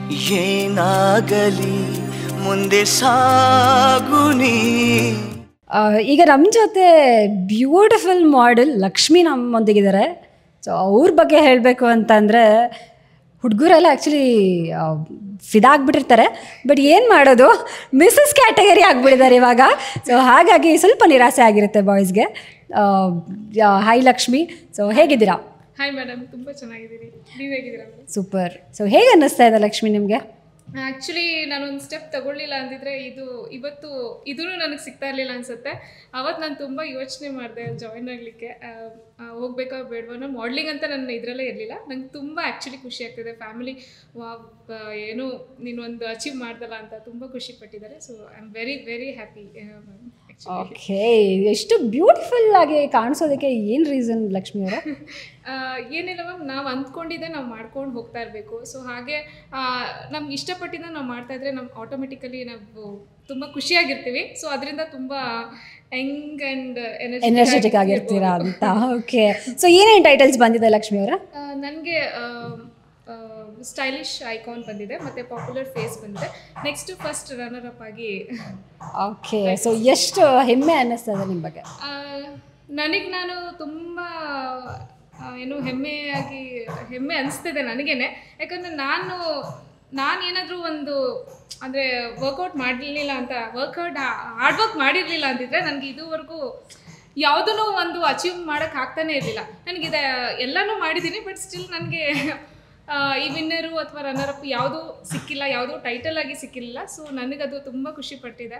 ಏನಾಗಲಿ ಮುಂದೆ ಸಾಗುನಿ ಆ, ಈಗ ನಮ್ಮ ಜೊತೆ ಬ್ಯೂಟಿಫುಲ್ ಮಾಡೆಲ್ ಲಕ್ಷ್ಮಿ ನಮ್ಮೊಂದಿಗಿದ್ದಾರೆ ಸೊ ಅವ್ರ ಬಗ್ಗೆ ಹೇಳಬೇಕು ಅಂತಂದರೆ ಹುಡುಗರೆಲ್ಲ ಆ್ಯಕ್ಚುಲಿ ಫಿದಾಗ್ಬಿಟ್ಟಿರ್ತಾರೆ ಬಟ್ ಏನು ಮಾಡೋದು ಮಿಸ್ಸಸ್ ಕ್ಯಾಟಗರಿ ಆಗಿಬಿಟ್ಟಿದ್ದಾರೆ ಇವಾಗ ಸೊ ಹಾಗಾಗಿ ಸ್ವಲ್ಪ ನಿರಾಸೆ ಆಗಿರುತ್ತೆ ಬಾಯ್ಸ್ಗೆ ಹಾಯ್ ಲಕ್ಷ್ಮಿ ಸೊ ಹೇಗಿದ್ದೀರಾ ಹಾಯ್ ಮೇಡಮ್ ತುಂಬ ಚೆನ್ನಾಗಿದ್ದೀನಿ ನೀವು ಹೇಗಿದ್ದೀರಾ ಮೇಡಮ್ ಸೂಪರ್ ಸೊ ಹೇಗೆ ಅನ್ನಿಸ್ತಾ ಇದೆ ಲಕ್ಷ್ಮಿ ನಿಮಗೆ ಆ್ಯಕ್ಚುಲಿ ನಾನೊಂದು ಸ್ಟೆಪ್ ತಗೊಳ್ಳಿಲ್ಲ ಅಂದಿದ್ರೆ ಇದು ಇವತ್ತು ಇದೂ ನನಗೆ ಸಿಗ್ತಾ ಇರಲಿಲ್ಲ ಅನ್ಸುತ್ತೆ ಅವತ್ತು ನಾನು ತುಂಬ ಯೋಚನೆ ಮಾಡಿದೆ ಜಾಯಿನ್ ಆಗಲಿಕ್ಕೆ ಹೋಗ್ಬೇಕಾ ಬೇಡವಾ ನಾನು ಮಾಡ್ಲಿಂಗ್ ಅಂತ ನನ್ನ ಇದರಲ್ಲೇ ಇರಲಿಲ್ಲ ನಂಗೆ ತುಂಬ ಆ್ಯಕ್ಚುಲಿ ಖುಷಿ ಆಗ್ತಿದೆ ಫ್ಯಾಮಿಲಿ ವಾ ಏನು ನೀನು ಒಂದು ಅಚೀವ್ ಮಾಡ್ದಲ್ಲ ಅಂತ ತುಂಬ ಖುಷಿ ಪಟ್ಟಿದ್ದಾರೆ so I am very very happy okay ಎಷ್ಟು ಬ್ಯೂಟಿಫುಲ್ ಆಗಿ ಕಾಣಿಸೋದಕ್ಕೆ ಏನು ರೀಸನ್ ಲಕ್ಷ್ಮಿ ಅವರ ಆ, ಏನಿಲ್ಲ ಮ್ಯಾಮ್ ನಾವು ಅಂದ್ಕೊಂಡಿದ್ದೆ ನಾವು ಮಾಡ್ಕೊಂಡು ಹೋಗ್ತಾ ಇರಬೇಕು ಸೊ ಹಾಗೆ ನಮ್ಗೆ ಇಷ್ಟಪಟ್ಟಿದ್ದ ನಾವು ಮಾಡ್ತಾ ಇದ್ರೆ ನಮ್ಗೆ ಆಟೋಮೆಟಿಕಲಿ ನಾವು ತುಂಬ ಖುಷಿಯಾಗಿರ್ತೀವಿ ಸೊ ಅದರಿಂದ ತುಂಬ ಯಂಗ್ ಆ್ಯಂಡ್ ಎನರ್ಜೆಟಿಕ್ ಆಗಿರ್ತೀರಾ ಅಂತ ಓಕೆ ಸೊ ಏನೇನು ಟೈಟಲ್ಸ್ ಬಂದಿದೆ ಲಕ್ಷ್ಮಿ ಅವರ ನನಗೆ ಸ್ಟೈಲಿಶ್ ಐಕಾನ್ ಬಂದಿದೆ ಮತ್ತು ಪಾಪ್ಯುಲರ್ ಫೇಸ್ ಬಂದಿದೆ ನೆಕ್ಸ್ಟ್ ಫಸ್ಟ್ ರನ್ನರ್ ಅಪ್ ಆಗಿ ಓಕೆ ಸೊ ಎಷ್ಟು ಹೆಮ್ಮೆ ಅನ್ನಿಸ್ತದೆ ನಿಮ್ಮ ಬಗ್ಗೆ ನನಗೆ ನಾನು ತುಂಬ ಆ, ಏನು ಹೆಮ್ಮೆಯಾಗಿ ಹೆಮ್ಮೆ ಅನಿಸ್ತಿದೆ ನನಗೇನೆ ಯಾಕಂದರೆ ನಾನು ನಾನು ಏನಾದರೂ ಒಂದು ಅಂದರೆ ವರ್ಕೌಟ್ ಮಾಡಲಿಲ್ಲ ಅಂತ ವರ್ಕೌಟ್ ಹಾರ್ಡ್ ವರ್ಕ್ ಮಾಡಿರಲಿಲ್ಲ ಅಂತಿದ್ರೆ ನನಗೆ ಇದುವರೆಗೂ ಯಾವುದೂ ಒಂದು ಅಚೀವ್ ಮಾಡೋಕ್ಕೆ ಆಗ್ತಾನೆ ಇರಲಿಲ್ಲ ನನಗಿದೆ ಎಲ್ಲನೂ ಮಾಡಿದ್ದೀನಿ ಬಟ್ ಸ್ಟಿಲ್ ನನಗೆ ಈ ವಿನ್ನರು ಅಥವಾ ರನ್ನರ್ ಅಪ್ ಯಾವುದೂ ಸಿಕ್ಕಿಲ್ಲ ಯಾವುದೂ ಟೈಟಲ್ ಆಗಿ ಸಿಕ್ಕಿಲ್ಲ ಸೊ ನನಗದು ತುಂಬ ಖುಷಿ ಪಟ್ಟಿದೆ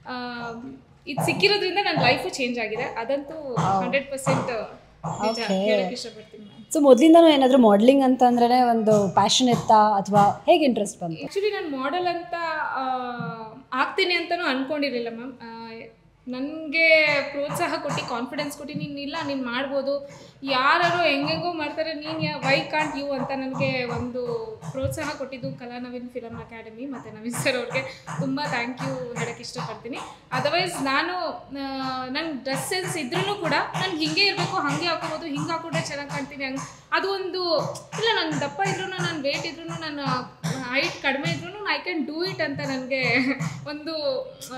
ಇದು ಸಿಕ್ಕಿರೋದ್ರಿಂದ ನನ್ನ ಲೈಫು ಚೇಂಜ್ ಆಗಿದೆ ಅದಂತೂ ಹಂಡ್ರೆಡ್ ಪರ್ಸೆಂಟ್ Okay. ಹೇಳಕ್ಕೆ ಇಷ್ಟಪಡ್ತೀನಿ ನಾನು ಸೊ ಮೊದಲಿಂದನೂ ಏನಾದರೂ ಮಾಡಲಿಂಗ್ ಅಂತಂದ್ರೆ ಒಂದು ಪ್ಯಾಷನ್ ಇತ್ತಾ ಅಥವಾ ಹೇಗೆ ಇಂಟ್ರೆಸ್ಟ್ ಬಂತು ಆ್ಯಕ್ಚುಲಿ ನಾನು ಮಾಡೆಲ್ ಅಂತ ಆ, ಆಗ್ತೀನಿ ಅಂತಲೂ ಅಂದ್ಕೊಂಡಿರಲಿಲ್ಲ ಮ್ಯಾಮ್ ನನಗೆ ಪ್ರೋತ್ಸಾಹ ಕೊಟ್ಟು ಕಾನ್ಫಿಡೆನ್ಸ್ ಕೊಟ್ಟು ನೀನು ಇಲ್ಲ ನೀನು ಮಾಡ್ಬೋದು ಯಾರು ಹೆಂಗೆಂಗೋ ಮಾಡ್ತಾರೆ ನೀನು ಯಾ ವೈ ಕಾಂಟ್ ಯು ಅಂತ ನನಗೆ ಒಂದು ಪ್ರೋತ್ಸಾಹ ಕೊಟ್ಟಿದ್ದು ಕಲಾ ನವೀನ್ ಫಿಲಮ್ ಅಕಾಡೆಮಿ ಮತ್ತು ನವೀನ್ ಸರ್ ಅವ್ರಿಗೆ ತುಂಬ ಥ್ಯಾಂಕ್ ಯು ಹೇಳೋಕ್ಕೆ ಇಷ್ಟಪಡ್ತೀನಿ ಅದರ್ವೈಸ್ ನಾನು ನನ್ನ ಡ್ರೆಸ್ ಸೆನ್ಸ್ ಇದ್ರೂ ಕೂಡ ನನಗೆ ಹಿಂಗೆ ಇರಬೇಕು ಹಾಗೆ ಹಾಕೋಬೋದು ಹಿಂಗೆ ಹಾಕೊಂಡ್ರೆ ಚೆನ್ನಾಗಿ ಕಾಣ್ತೀನಿ ಹಂಗೆ ಅದು ಒಂದು ಇಲ್ಲ ನಾನು ದಪ್ಪ ಇದ್ರೂ ನಾನು ವೇಟ್ ಇದ್ರೂ ನನ್ನ ಹೈಟ್ ಕಡಿಮೆ ಇದ್ರೂ ಐ ಕ್ಯಾನ್ ಡೂ ಇಟ್ ಅಂತ ನನಗೆ ಒಂದು ಆ,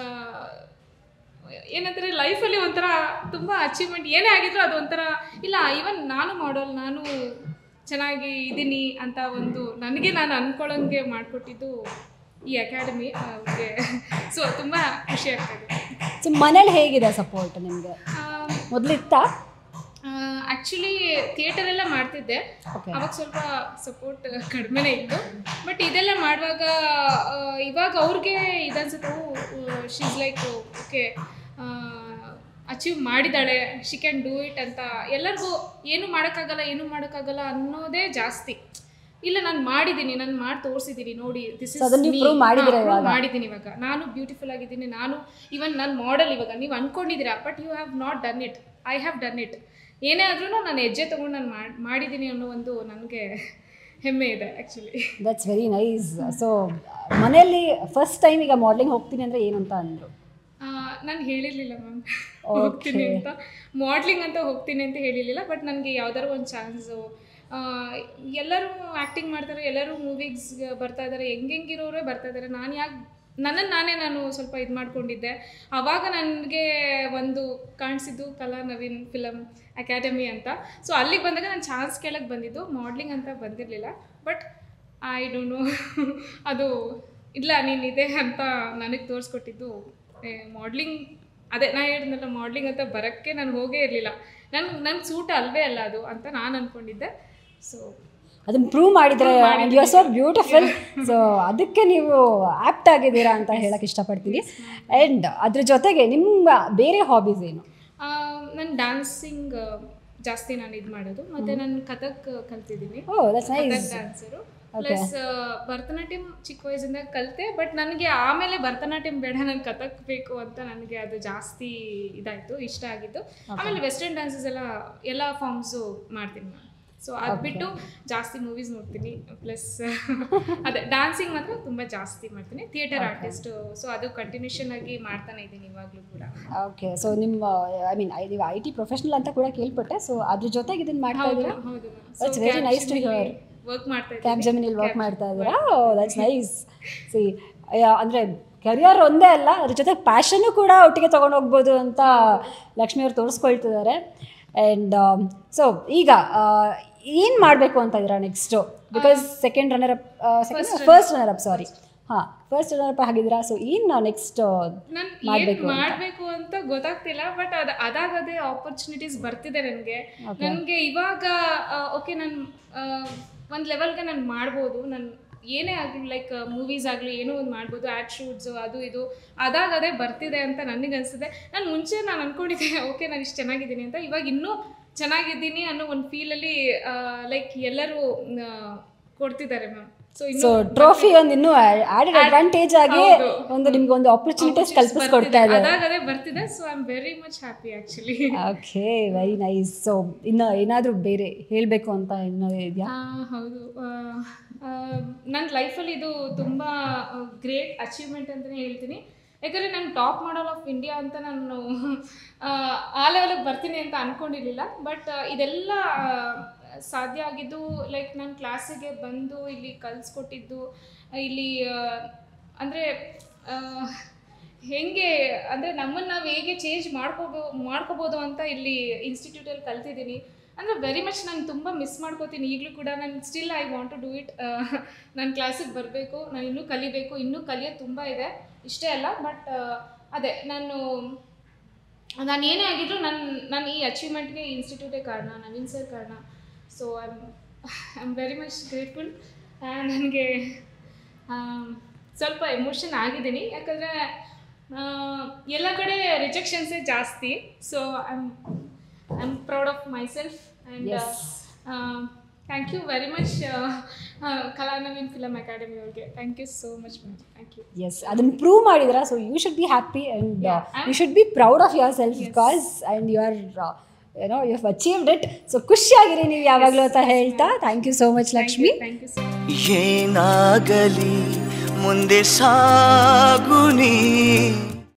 ಏನಂತಾರೆ ಲೈಫಲ್ಲಿ ಒಂಥರ ತುಂಬ ಅಚೀವ್ಮೆಂಟ್ ಏನೇ ಆಗಿದ್ರು ಅದು ಒಂಥರ ಇಲ್ಲ ಈವನ್ ನಾನು ಮಾಡಲ್ ನಾನು ಚೆನ್ನಾಗಿ ಇದ್ದೀನಿ ಅಂತ ಒಂದು ನನಗೆ ನಾನು ಅಂದ್ಕೊಳ್ಳೋಂಗೆ ಮಾಡಿಕೊಟ್ಟಿದ್ದು ಈ ಅಕಾಡೆಮಿ ಅವ್ರಿಗೆ ಸೊ ತುಂಬ ಖುಷಿ ಆಗ್ತಾಯಿದೆ ಸೊ ಮನೇಲಿ ಹೇಗಿದೆ ಸಪೋರ್ಟ್ ನಿಮಗೆ ಮೊದಲಿತ್ತಾ ಆ್ಯಕ್ಚುಲಿ ಥಿಯೇಟರ್ ಎಲ್ಲ ಮಾಡ್ತಿದ್ದೆ Okay. ಅವಾಗ ಸ್ವಲ್ಪ ಸಪೋರ್ಟ್ ಕಡಿಮೆನೇ ಇತ್ತು ಬಟ್ ಇದೆಲ್ಲ ಮಾಡುವಾಗ ಆ, ಇವಾಗ ಅವ್ರಿಗೆ ಇದನ್ಸುತ್ತೆ ಶೀಸ್ ಲೈಕ್ ಓಕೆ ಅಚೀವ್ ಮಾಡಿದ್ದಾಳೆ ಶಿ ಕ್ಯಾನ್ ಡೂ ಇಟ್ ಅಂತ ಎಲ್ಲರಿಗೂ ಏನು ಮಾಡೋಕ್ಕಾಗಲ್ಲ ಏನು ಮಾಡೋಕ್ಕಾಗಲ್ಲ ಅನ್ನೋದೇ ಜಾಸ್ತಿ ಇಲ್ಲ ನಾನು ಮಾಡಿದ್ದೀನಿ ನಾನು ಮಾಡಿ ತೋರಿಸಿದ್ದೀನಿ ನೋಡಿ ದಿಸ್ So ಅದನ್ನ ನೀವು prove ಮಾಡಿದ್ದೀರಾ ಇವಾಗ? ಮಾಡಿದ್ದೀನಿ ಇವಾಗ ನಾನು ಬ್ಯೂಟಿಫುಲ್ ಆಗಿದ್ದೀನಿ ನಾನು ಇವನ್ ನಾನು ಮಾಡೆಲ್ ಇವಾಗ ನೀವು ಅನ್ಕೊಂಡಿದ್ದೀರಾ but you have not done it I have done it ಏನೇ ಆದ್ರೂ ನಾನು ಹೆಜ್ಜೆ ತೊಗೊಂಡು ನಾನು ಮಾಡಿ ಮಾಡಿದ್ದೀನಿ ಅನ್ನೋ ಒಂದು ನನಗೆ ಹೆಮ್ಮೆ ಇದೆ actually that's very nice so ಮನೆಯಲ್ಲಿ ಫಸ್ಟ್ ಟೈಮ್ ಈಗ ಮಾಡ್ಲಿಂಗ್ ಹೋಗ್ತೀನಿ ಅಂದರೆ ಏನು ಅಂತ ಅಂದರು ನಾನು ಹೇಳಿರಲಿಲ್ಲ ಮ್ಯಾಮ್ ಹೋಗ್ತೀನಿ ಅಂತ ಮಾಡ್ಲಿಂಗ್ ಅಂತ ಹೋಗ್ತೀನಿ ಅಂತ ಹೇಳಿರಲಿಲ್ಲ ಬಟ್ ನನಗೆ ಯಾವ್ದಾದ್ರು ಒಂದು ಚಾನ್ಸು ಎಲ್ಲರೂ ಆ್ಯಕ್ಟಿಂಗ್ ಮಾಡ್ತಾರೆ ಎಲ್ಲರೂ ಮೂವೀಸ್ಗೆ ಬರ್ತಾ ಇದ್ದಾರೆ ಹೆಂಗೆಂಗಿರೋರೇ ಬರ್ತಾ ಇದ್ದಾರೆ ನಾನು ಯಾಕೆ ನನ್ನನ್ನು ನಾನೇ ನಾನು ಸ್ವಲ್ಪ ಇದು ಮಾಡ್ಕೊಂಡಿದ್ದೆ ಆವಾಗ ನನಗೆ ಒಂದು ಕಾಣಿಸಿದ್ದು ಕಲಾ ನವೀನ್ ಫಿಲಮ್ ಅಕಾಡೆಮಿ ಅಂತ ಸೊ ಅಲ್ಲಿಗೆ ಬಂದಾಗ ನಾನು ಚಾನ್ಸ್ ಕೇಳಕ್ಕೆ ಬಂದಿದ್ದು ಮಾಡ್ಲಿಂಗ್ ಅಂತ ಬಂದಿರಲಿಲ್ಲ ಬಟ್ ಐ ಡೋಂಟ್ ನೋ ಅದು ಇಲ್ಲ ನೀನಿದೆ ಅಂತ ನನಗೆ ತೋರಿಸ್ಕೊಟ್ಟಿದ್ದು ಮಾಡ್ಲಿಂಗ್ ಅದೇ ನಾ ಹೇಳಿದ್ನಲ್ಲ ಮಾಡ್ಲಿಂಗ್ ಅಂತ ಬರೋಕ್ಕೆ ನಾನು ಹೋಗೇ ಇರಲಿಲ್ಲ ನನ್ಗೆ ನನ್ಗೆ ಸೂಟ್ ಅಲ್ವೇ ಅಲ್ಲ ಅದು ಅಂತ ನಾನು ಅಂದ್ಕೊಂಡಿದ್ದೆ ಸೊ ಅದನ್ನ ಪ್ರೂವ್ ಮಾಡಿದ್ರೆ you are so beautiful so ಅದಕ್ಕೆ ನೀವು ಆ್ಯಪ್ಟ್ ಆಗಿದ್ದೀರಾ ಅಂತ ಹೇಳಕ್ಕೆ ಇಷ್ಟಪಡ್ತೀನಿ ಆ್ಯಂಡ್ ಅದ್ರ ಜೊತೆಗೆ ನಿಮ್ಮ ಬೇರೆ ಹಾಬೀಸ್ ಏನು ನಾನು ಡ್ಯಾನ್ಸಿಂಗ್ ಜಾಸ್ತಿ ನಾನು ಇದು ಮಾಡೋದು ಮತ್ತು ನಾನು ಕಥಕ್ ಕಲ್ತಿದ್ದೀನಿ oh that's nice Kathak dancer plus Bharatanatyam ಚಿಕ್ಕ ವಯಸ್ಸಿಂದ ಕಲಿತೆ ಬಟ್ ನನಗೆ ಆಮೇಲೆ ಭರತನಾಟ್ಯಂ ಬೇಡ ನಾನು ಕಥಕ್ ಬೇಕು ಅಂತ ನನಗೆ ಅದು ಜಾಸ್ತಿ ಇದಾಯಿತು ಇಷ್ಟ ಆಗಿದ್ದು ಆಮೇಲೆ ವೆಸ್ಟರ್ನ್ ಡ್ಯಾನ್ಸಸ್ ಎಲ್ಲ ಎಲ್ಲ ಫಾರ್ಮ್ಸು ಮಾಡ್ತೀನಿ ನಾನು ಸೊ ಅದು ಬಿಟ್ಟು ಜಾಸ್ತಿ ಮೂವೀಸ್ ನೋಡ್ತೀನಿ ಪ್ಲಸ್ ಅದೇ ಡ್ಯಾನ್ಸಿಂಗ್ ಮಾತ್ರ ತುಂಬ ಜಾಸ್ತಿ ಮಾಡ್ತೀನಿ ಥಿಯೇಟರ್ ಆರ್ಟಿಸ್ಟ್ ಸೊ ಅದು ಕಂಟಿನ್ಯೂಷನ್ ಆಗಿ ಮಾಡ್ತಾನೆ ಇದ್ದೀನಿ ಇವಾಗಲೂ ಕೂಡ ಓಕೆ ಸೊ ನಿಮ್ಮ ಐ ಮೀನ್ ನೀವು ಐ ಟಿ ಪ್ರೊಫೆಷನಲ್ ಅಂತ ಕೂಡ ಕೇಳ್ಪಟ್ಟೆ ಸೊ ಅದ್ರ ಜೊತೆಗೆ ಇದನ್ನ ಮಾಡ್ತಾ ಹೌದು ಇದ್ದೀರಾ ಹೌದು That's very nice to hear. Work ಮಾಡ್ತಾ ಕ್ಯಾಬ್ ಇದ್ದೀನಿ ಜಮಿನಿಲ್ ವರ್ಕ್ ಮಾಡ್ತಾ ಇದ್ದೀರಾ ದಟ್ಸ್ ನೈಸ್ ಸಿ ಅಂದರೆ ಕೆರಿಯರ್ ಒಂದೇ ಅಲ್ಲ ಅದ್ರ ಜೊತೆ ಪ್ಯಾಷನ್ನು ಕೂಡ ಒಟ್ಟಿಗೆ ತೊಗೊಂಡು ಹೋಗ್ಬೋದು ಅಂತ ಲಕ್ಷ್ಮಿ ಅವ್ರು ತೋರಿಸ್ಕೊಳ್ತಿದ್ದಾರೆ ಆ್ಯಂಡ್ ಸೊ ಈಗ ಏನು ಮಾಡಬೇಕು ಅಂತ ಇದ್ದೀರಾ next because second runner up second first runner up sorry ಹಾಂ ಫಸ್ಟ್ ರನ್ನರ್ ಅಪ್ ಆಗಿದ್ದೀರಾ ಸೊ ಏನು ನೆಕ್ಸ್ಟ್ ನಾನು ಏನ್ ಮಾಡಬೇಕು ಅಂತ ಗೊತ್ತಾಗ್ತಿಲ್ಲ ಬಟ್ ಅದ ಅದಾಗದೇ ಆಪರ್ಚುನಿಟೀಸ್ ಬರ್ತಿದೆ ನನಗೆ ನನಗೆ ಇವಾಗ ಓಕೆ ನಾನು ಒಂದು ಲೆವೆಲ್ಗೆ ನಾನು ಮಾಡ್ಬೋದು ನಾನು ಏನೇ ಆಗಲಿ ಲೈಕ್ ಮೂವೀಸ್ ಆಗಲಿ ಏನೋ ಒಂದು ಮಾಡ್ಬೋದು ಆ್ಯಡ್ ಶೂಟ್ಸು ಅದು ಇದು ಅದಾಗದೇ ಬರ್ತಿದೆ ಅಂತ ನನಗೆ ಅನಿಸಿದೆ ನಾನು ಮುಂಚೆ ನಾನು ಅಂದ್ಕೊಂಡಿದ್ದೆ ಓಕೆ ನಾನು ಇಷ್ಟು ಚೆನ್ನಾಗಿದ್ದೀನಿ ಅಂತ ಇವಾಗ ಇನ್ನೂ ಚೆನ್ನಾಗಿದ್ದೀನಿ ಅನ್ನೋ ಒಂದು ಫೀಲಲ್ಲಿ ಲೈಕ್ ಎಲ್ಲರೂ ಆ, ಕೊಡ್ತಿದ್ದಾರೆ ಮ್ಯಾಮ್ ಸೊ ಸೊ ಟ್ರೋಫಿ ಒಂದು ಇನ್ನೂ ಆ್ಯಡೆಡ್ ಅಡ್ವಾಂಟೇಜ್ ಆಗಿ ಒಂದು ನಿಮ್ಗೆ ಒಂದು ಆಪರ್ಚುನಿಟೀಸ್ ಕಲ್ಪಿಸ್ಕೊಡ್ತಾ ಇದೆ ಅದಾಗದೇ ಬರ್ತಿದೆ so I am very much happy actually okay very nice so ಇನ್ನು ಏನಾದರೂ ಬೇರೆ ಹೇಳಬೇಕು ಅಂತ ಇನ್ನೂ ಇದೆಯಾ ಹೌದು ನನ್ನ ಲೈಫಲ್ಲಿ ಇದು ತುಂಬ ಗ್ರೇಟ್ ಅಚೀವ್ಮೆಂಟ್ ಅಂತಲೇ ಹೇಳ್ತೀನಿ ಯಾಕಂದರೆ ನಾನು ಟಾಪ್ ಮಾಡಲ್ ಆಫ್ ಇಂಡಿಯಾ ಅಂತ ನಾನು ಆ, ಆ ಲೆವೆಲಿಗೆ ಬರ್ತೀನಿ ಅಂತ ಅಂದ್ಕೊಂಡಿರಲಿಲ್ಲ ಬಟ್ ಇದೆಲ್ಲ ಆ, ಸಾಧ್ಯ ಆಗಿದ್ದು ಲೈಕ್ ನಾನು ಕ್ಲಾಸಿಗೆ ಬಂದು ಇಲ್ಲಿ ಕಲಿಸ್ಕೊಟ್ಟಿದ್ದು ಇಲ್ಲಿ ಅಂದರೆ ಹೆಂಗೆ ಅಂದರೆ ನಮ್ಮನ್ನು ನಾವು ಹೇಗೆ ಚೇಂಜ್ ಮಾಡ್ಕೋಬೋ ಮಾಡ್ಕೋಬೋದು ಅಂತ ಇಲ್ಲಿ ಇನ್ಸ್ಟಿಟ್ಯೂಟಲ್ಲಿ ಕಲ್ತಿದ್ದೀನಿ ಅಂದರೆ ವೆರಿ ಮಚ್ ನಾನು ತುಂಬ ಮಿಸ್ ಮಾಡ್ಕೋತೀನಿ ಈಗಲೂ ಕೂಡ ನಾನು still I want to do it ನಾನು ಕ್ಲಾಸಿಗೆ ಬರಬೇಕು ನಾನು ಇನ್ನೂ ಕಲಿಬೇಕು ಇನ್ನೂ ಕಲಿಯೋದು ತುಂಬ ಇದೆ ಇಷ್ಟೇ ಅಲ್ಲ ಬಟ್ ಅದೇ ನಾನು ನಾನು ಏನೇ ಆಗಿದ್ರು ನನ್ನ ನಾನು ಈ ಅಚೀವ್ಮೆಂಟ್ಗೆ ಇನ್ಸ್ಟಿಟ್ಯೂಟೇ ಕಾರಣ ನವೀನ್ ಸರ್ ಕಾರಣ so I I am very much grateful ನನಗೆ ಸ್ವಲ್ಪ ಎಮೋಷನ್ ಆಗಿದ್ದೀನಿ ಯಾಕಂದರೆ ಎಲ್ಲ ಕಡೆ ರಿಜೆಕ್ಷನ್ಸೇ ಜಾಸ್ತಿ so I am I am proud of myself and thank you very much Kalanaveen film academy ಅವ್ರಿಗೆ thank you so much ma'am thank you yes ಅದನ್ನು ಪ್ರೂವ್ ಮಾಡಿದ್ರ so you should be happy and you should be proud of yourself because and you are ಏನೋ you have achieved it so ಖುಷಿಯಾಗಿರಿ ನೀವು ಯಾವಾಗಲೂ ಅಂತ ಹೇಳ್ತಾ thank you so much Lakshmi thank you so ಏನಾಗಲಿ ಮುಂದೆ ಸಾಗು ನೀ